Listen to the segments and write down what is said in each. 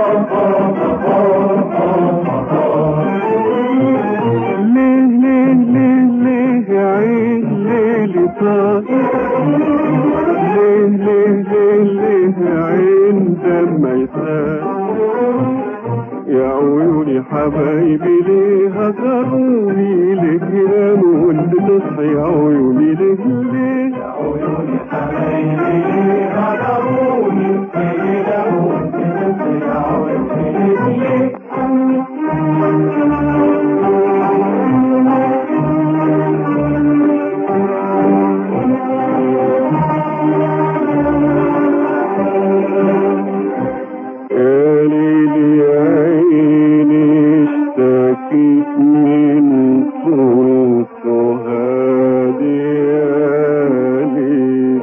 ليه ليه ليه ليه يا عين ليلي طار ليه ليه ليه ليه يا عين دم يسال يا عيوني حبايبي ليه هجروني ليه يناموا واللي تصحي يا عيوني ليه ليه يا عيوني حبايبي ليه هجروني ليه يناموا واللي تصحي يا عيوني ليه يا ليلي يا عيني اشتكيت من صوت هادي يا ليل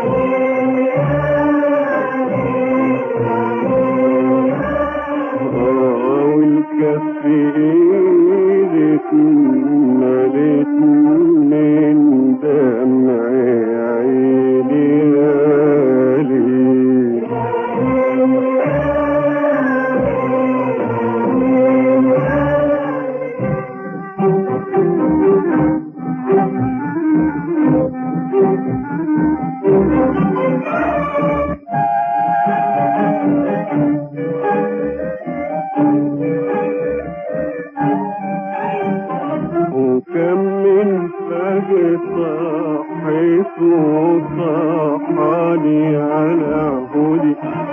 آه، والكف ايدك مليت من دمع عيني يا ليل وكم من فجر صحيت وصحاني على هدي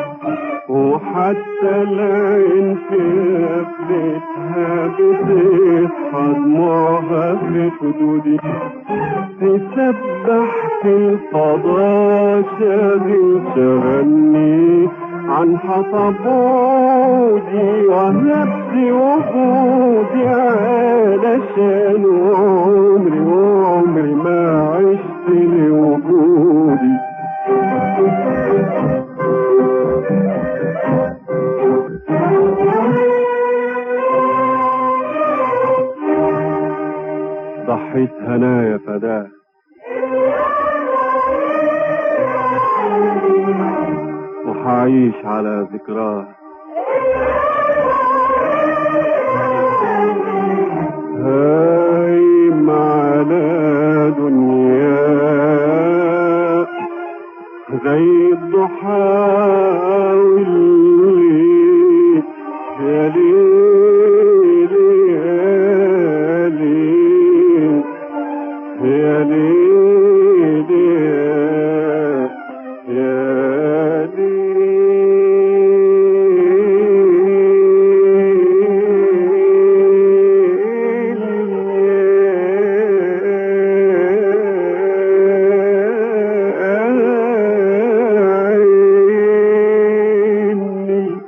وحتى العين في قفلتها بتصحى دموعها في خدودي تسبح في الفضاء شاغل شغلني عن حطب عودي ونفسي وجودي علشان عمري وعمري ما عشت لوجودي ضحيت هنايا فداه وحعيش على ذكراه هايم على دنيا زي الضحى والليل يا ليل يا ليل يا ليل يا يا ليل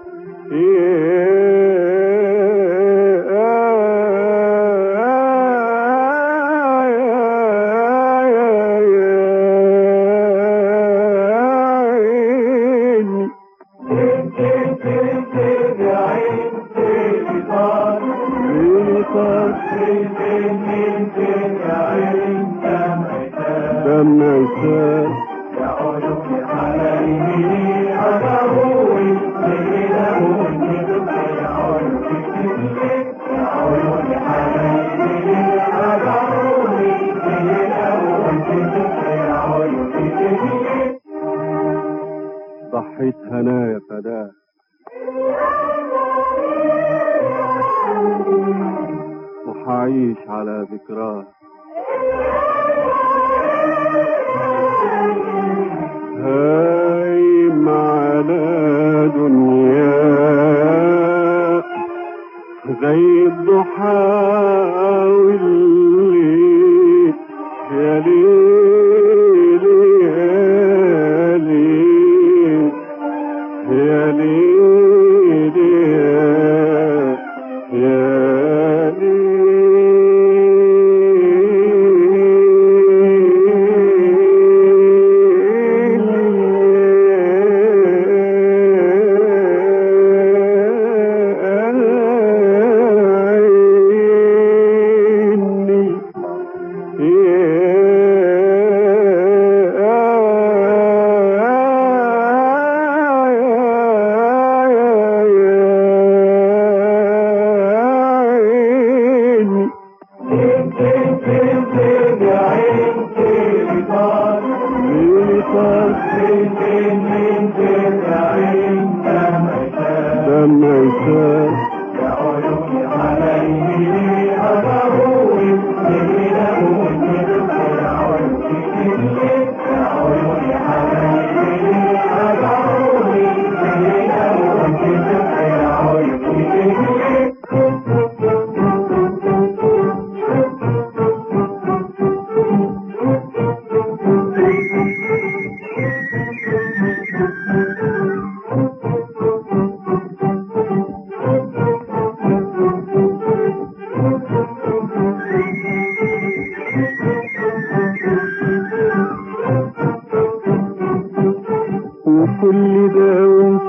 دمع سال ضحيت هنايا فداه وحعيش على ذكراه هايم على دنيا زي الضحى والليل يا ليل يا ليل يا ليل يا يا ليل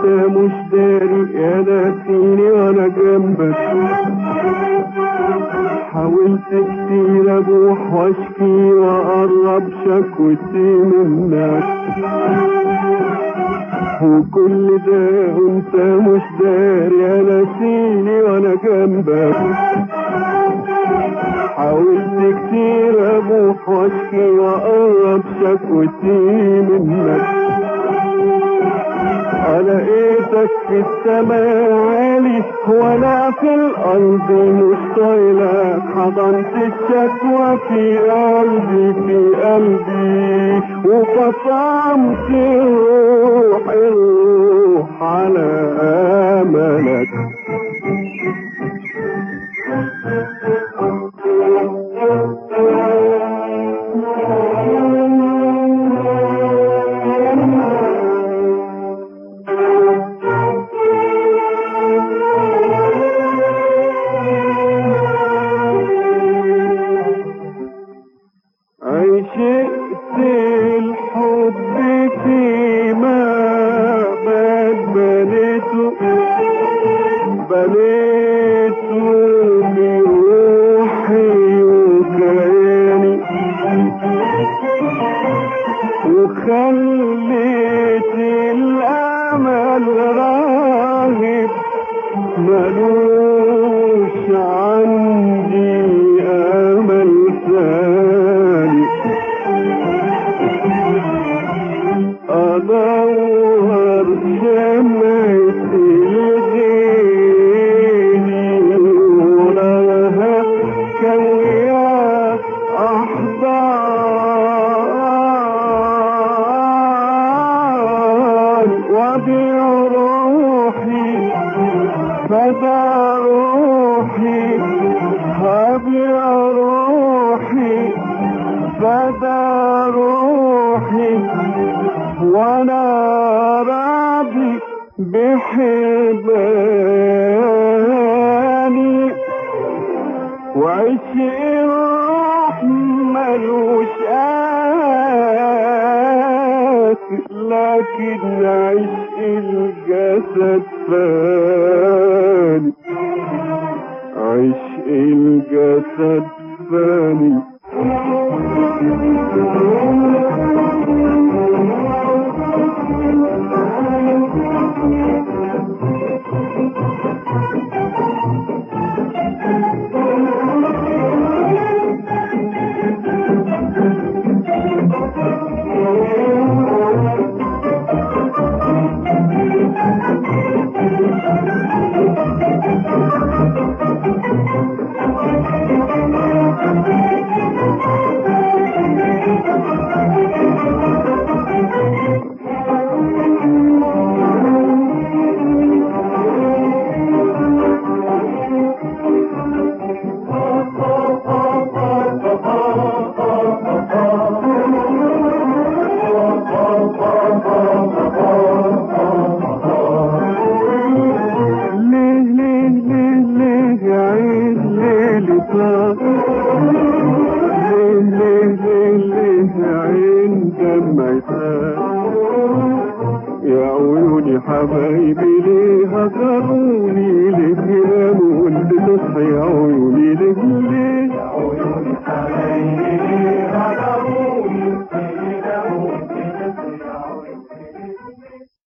مش داري يا ناسيني وانا جنبك حاولت كتير ابوح واشكي واقرب شكوتي منك وكل ده وانت مش داري يا ناسيني وانا جنبك حاولت كتير ابوح واشكي واقرب شكوتي منك لقيتك في السماء عالي وانا في الارض مش طايلك حضنت الشكوى في قلبي في قلبي وقطعت الروح الروح على املك عشقت الحب فيما بل بنيته بنيته بروحي وكياني وخليت الامل راهب ملوش عندي امل ثاني ادور شمعة الغيني ولها كويا احضان وبيع روحي فدا روحي هبيع روحي فدا روحي وانا راضي بحرماني وعيش الروح ملوش آخر لكن عشق الجسد فاني عشق الجسد فاني ليه ليه ليه ليه يا عين ليلي طار ليه ليه ليه ليه يا عين دمعي طار يا عيوني حبايبي ليه هجروني